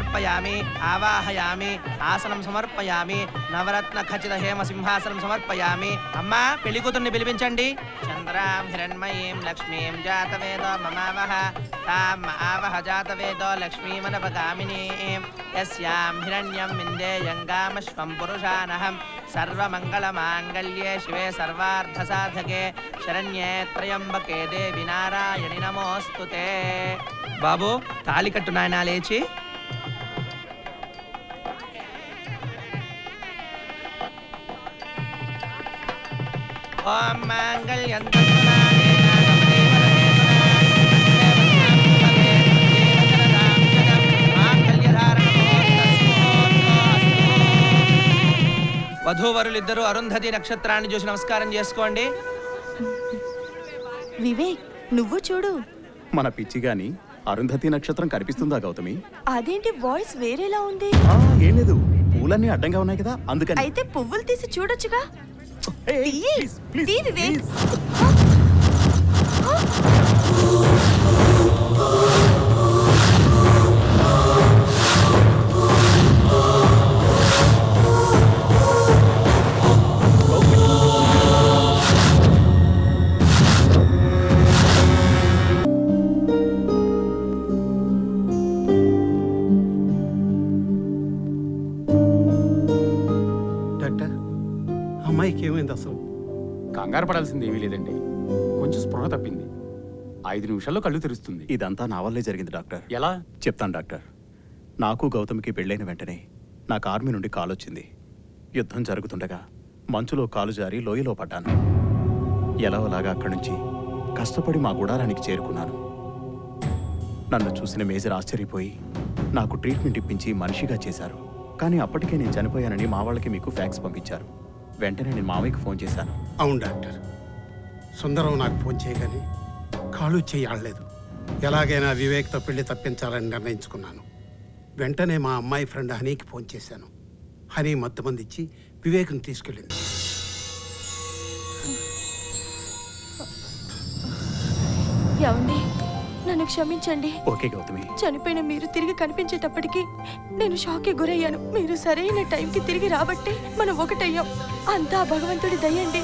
సమర్పయామి ఆవాహయామి ఆసనం సమర్పయామి నవరత్న ఖచ్చిత హేమ సింహాసనం సమర్పయామి అమ్మా పెళ్లి కూతుర్ని పిలిపించండి చంద్రాం హిరణ్మయీం లక్ష్మీం జాతవేదో మమావహ తాం ఆవహ జాతవేదో లక్ష్మీమనపగామినీం యస్యాం హిరణ్యం విందేయంగామశ్వం పురుషానహం సర్వమంగళమాంగళ్యే శివే సర్వార్థసాధకే శరణ్యే త్రయంబకే దేవి నారాయణి నమోస్తుతే బాబు తాలి కట్టు నాయనా లేచి ఓం మాంగళ్యం తంతునానేన వధూవరులిద్దరూ అరుంధతి నక్షత్రాన్ని చూసి నమస్కారం చేసుకోండి వివేక్ నువ్వు చూడు మన పిచ్చి గాని అరుంధతి నక్షత్రం కనిపిస్తుందా గౌతమి అదేంటి వాయిస్ వేరేలా ఉంది ఆ, ఏం లేదు పూలన్నీ అడ్డంగా ఉన్నాయి కదా అందుకని అయితే పువ్వులు తీసి చూడొచ్చుగా ఏయ్, ఏయ్, తీయి. please, please, తీ వివేక్. please. డాక్టర్ అమ్మాయికి ఏమైంది అసలు కంగారు పడాల్సింది ఏమీ లేదండి కొంచెం స్పృహ తప్పింది ఐదు నిమిషాల్లో కళ్ళు తెరుస్తుంది ఇదంతా నా వల్లే జరిగింది డాక్టర్ ఎలా చెప్తాను డాక్టర్ నాకు గౌతమికి పెళ్ళైన వెంటనే నాకు ఆర్మీ నుండి కాల్ వచ్చింది యుద్ధం జరుగుతుండగా మంచులో కాలు జారి లోయలో పడ్డాను ఎలాగోలాగా అక్కడి నుంచి కష్టపడి మా గుడారానికి చేరుకున్నాను నన్ను చూసిన మేజర్ ఆశ్చర్యపోయి నాకు ట్రీట్మెంట్ ఇప్పించి మనిషిగా చేశారు కానీ అప్పటికే నేను చనిపోయానని మా వాళ్ళకి మీకు ఫ్యాక్స్ పంపించారు వెంటనే నేను మామయ్యకి ఫోన్ చేశాను అవును డాక్టర్ సుందరం నాకు ఫోన్ చేయగానే కాలు చేయి ఆడలేదు ఎలాగైనా వివేక్తో పెళ్లి తప్పించాలని నిర్ణయించుకున్నాను వెంటనే మా అమ్మాయి ఫ్రెండ్ హనీకి ఫోన్ చేశాను హనీ మత్తుమంది ఇచ్చి వివేక్ని తీసుకెళ్ళింది ఏమండి నన్ను క్షమించండి ఓకే గౌతమి చనిపోయిన మీరు తిరిగి కనిపించేటప్పటికి నేను షాక్కి గురయ్యాను మీరు సరైన టైంకి తిరిగి రాబట్టే మనం ఒకటయ్యాం అంతా భగవంతుడి దయండి